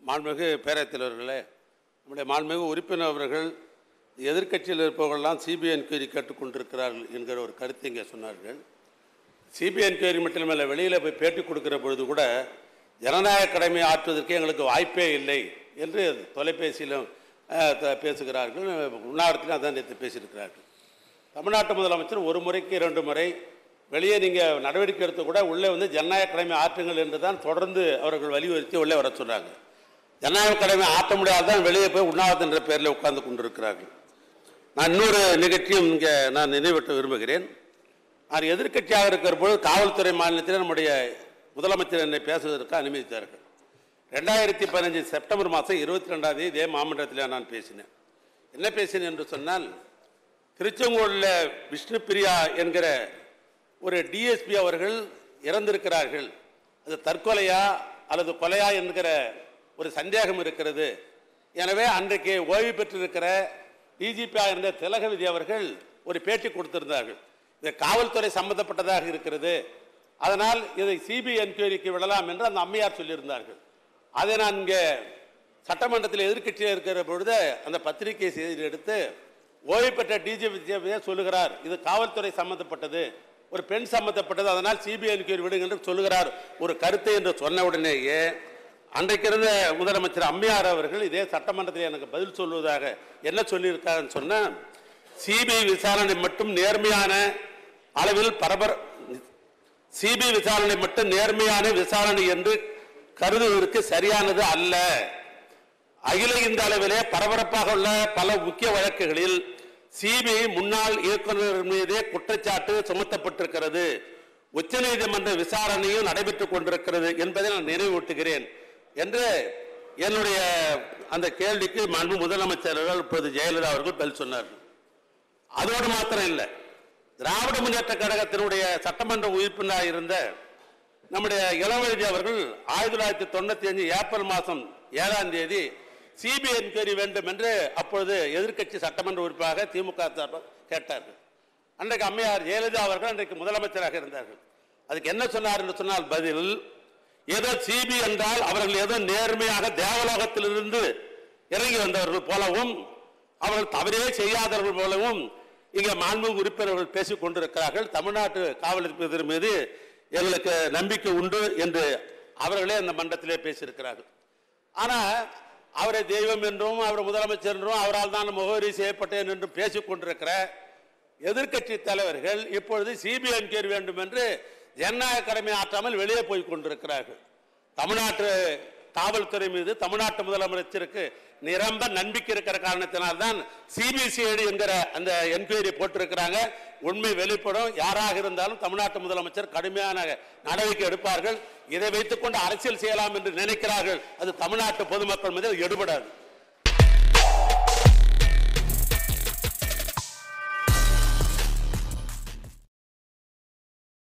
மாண்புமிகு பேரவைத் தலைவர்களே நம்முடைய மாண்புமிகு உறுப்பினர் அவர்கள் எதிர்க்கட்சியில் இருப்பவர்கள்லாம் சிபிஐ என்கொயரி கேட்டுக்கொண்டிருக்கிறார்கள் என்கிற ஒரு கருத்தை இங்கே சொன்னார்கள் சிபிஐ என்கொயரி மட்டும் இல்லை வெளியில் போய் பேட்டி கொடுக்கிற பொழுது கூட ஜனநாயக கடமை ஆற்றுவதற்கு எங்களுக்கு வாய்ப்பே இல்லை என்று தொலைபேசியிலும் அஹ், த- பேசுகிறார்கள் உண்ணாவிரத்திலும் அதான் நேற்று பேசியிருக்கிறார்கள் தமிழ்நாட்டு முதலமைச்சர் ஒரு முறைக்கு இரண்டு முறை வெளியே நீங்கள் நடவடிக்கை எடுத்து கூட உள்ளே வந்து ஜனநாயக கடமை ஆற்றுங்கள் என்று தான் தொடர்ந்து அவர்கள் வலியுறுத்தி உள்ளே வர சொல்கிறாங்க ஜனநாயக கடமை ஆற்ற முடியாதான் வெளியே போய் உண்ணாவிரதம் என்ற பேரில் உட்கார்ந்து கொண்டிருக்கிறார்கள் நான் இன்னொரு நிகழ்ச்சியும் இங்கே நான் நினைவூட்ட விரும்புகிறேன் நான் எதிர்க்கட்சியாக இருக்கிற பொழுது காவல்துறை மாநிலத்தில் நம்முடைய முதலமைச்சர் என்னை பேசுவதற்கு அனுமதித்தார்கள் ரெண்டாயிரத்தி பதினஞ்சு செப்டம்பர் மாதம் இருபத்தி ரெண்டாம் தேதி இதே மாமன்றத்தில் நான் பேசினேன் என்ன பேசினேன் என்று சொன்னால் திருச்செங்கோடில் விஷ்ணு பிரியா என்கிற ஒரு டிஎஸ்பி அவர்கள் இறந்திருக்கிறார்கள் அது தற்கொலையா அல்லது கொலையா என்கிற ஒரு சந்தேகம் இருக்கிறது எனவே அன்றைக்கு ஓய்வு பெற்றிருக்கிற டிஜிபியாக இருந்த திலகவதி அவர்கள் ஒரு பேட்டி கொடுத்திருந்தார்கள் இது காவல்துறை சம்பந்தப்பட்டதாக இருக்கிறது அதனால் இதை சிபிஐ என்கொயரிக்கு விடலாம் என்று அந்த அம்மையார் சொல்லியிருந்தார்கள் அதை நான் இங்கே சட்டமன்றத்தில் எதிர்க்கட்சியில் இருக்கிற பொழுது அந்த பத்திரிகை செய்தி எடுத்து ஓய்வு பெற்ற டிஜிபி சொல்லுகிறார் இது காவல்துறை சம்பந்தப்பட்டது ஒரு பெண் சம்பந்தப்பட்டது அதனால் சிபிஐ என்கொயரி விடுங்க என்று சொல்லுகிறார் ஒரு கருத்தை என்று சொன்ன உடனேயே அன்றைக்கு இருந்த முதலமைச்சர் அம்மையார் அவர்கள் இதே சட்டமன்றத்தில் எனக்கு பதில் சொல்வதாக என்ன சொல்லியிருக்காருன்னு சொன்னால் சிபிஐ விசாரணை மட்டும் நேர்மையான அளவில் பரபர சிபிஐ விசாரணை மட்டும் நேர்மையான விசாரணை என்று கருதுவதற்கு சரியானது அல்ல அகில இந்திய அளவிலே பரபரப்பாக உள்ள பல முக்கிய வழக்குகளில் சிபிஐ முன்னாள் இயக்குநர் மீதே குற்றச்சாட்டு சுமத்தப்பட்டிருக்கிறது உச்சநீதிமன்ற விசாரணையும் நடைபெற்றுக் கொண்டிருக்கிறது என்பதை நான் நினைவூட்டுகிறேன் என்று என்னுடைய அந்த கேள்விக்கு மாண்பு முதலமைச்சர்கள் இப்போது ஜெயலலிதா அவர்கள் பதில் சொன்னார்கள் அதோடு மாத்திரம் இல்லை திராவிட முன்னேற்ற கழகத்தினுடைய சட்டமன்ற உறுப்பினராக இருந்த நம்முடைய இளவரசி அவர்கள் ஆயிரத்தி தொள்ளாயிரத்தி தொண்ணூத்தி அஞ்சு ஏப்ரல் மாதம் ஏழாம் தேதி சிபிஐ என்கொயரி வேண்டும் என்று அப்பொழுது எதிர்க்கட்சி சட்டமன்ற உறுப்பினராக திமுக சார்பாக கேட்டார்கள் அன்றைக்கு அம்மையார் ஜெயலலிதா அவர்கள் அன்றைக்கு முதலமைச்சராக இருந்தார்கள் அதுக்கு என்ன சொன்னார் என்று சொன்னால் பதில் ஏதோ சிபி என்றால் அவர்கள் ஏதோ நேர்மையாக தேவலோகத்திலிருந்து இறங்கி வந்தவர்கள் போலவும் அவர்கள் தவறே செய்யாதவர்கள் போலவும் இங்கே மாண்பு உறுப்பினர்கள் பேசிக் கொண்டிருக்கிறார்கள் தமிழ்நாட்டு காவல்துறை மீது எங்களுக்கு நம்பிக்கை உண்டு என்று அவர்களே அந்த மன்றத்திலே பேசியிருக்கிறார்கள் ஆனா அவரை தெய்வம் என்றும் அவர் முதலமைச்சர் என்றும் அவரால் தான் முகவரி செய்யப்பட்டேன் என்றும் பேசிக் கொண்டிருக்கிற எதிர்க்கட்சி தலைவர்கள் இப்பொழுது சிபிஐ என்கொயரி வேண்டும் என்று ஜனநாயக கடமை ஆற்றாமல் வெளியே போய் கொண்டிருக்கிறார்கள் தமிழ்நாட்டு காவல்துறை மீது தமிழ்நாட்டு முதலமைச்சருக்கு நிரம்ப நம்பிக்கை இருக்கிற காரணத்தினால்தான் சிபிசிஐடி என்கிற அந்த என்கொயரி போட்டிருக்கிறாங்க உண்மை வெளிப்படும் யாராக இருந்தாலும் தமிழ்நாட்டு முதலமைச்சர் கடுமையான நடவடிக்கை எடுப்பார்கள் இதை வைத்துக்கொண்டு அரசியல் செய்யலாம் என்று நினைக்கிறார்கள் அது தமிழ்நாட்டு பொதுமக்கள் மீது எடுபடாது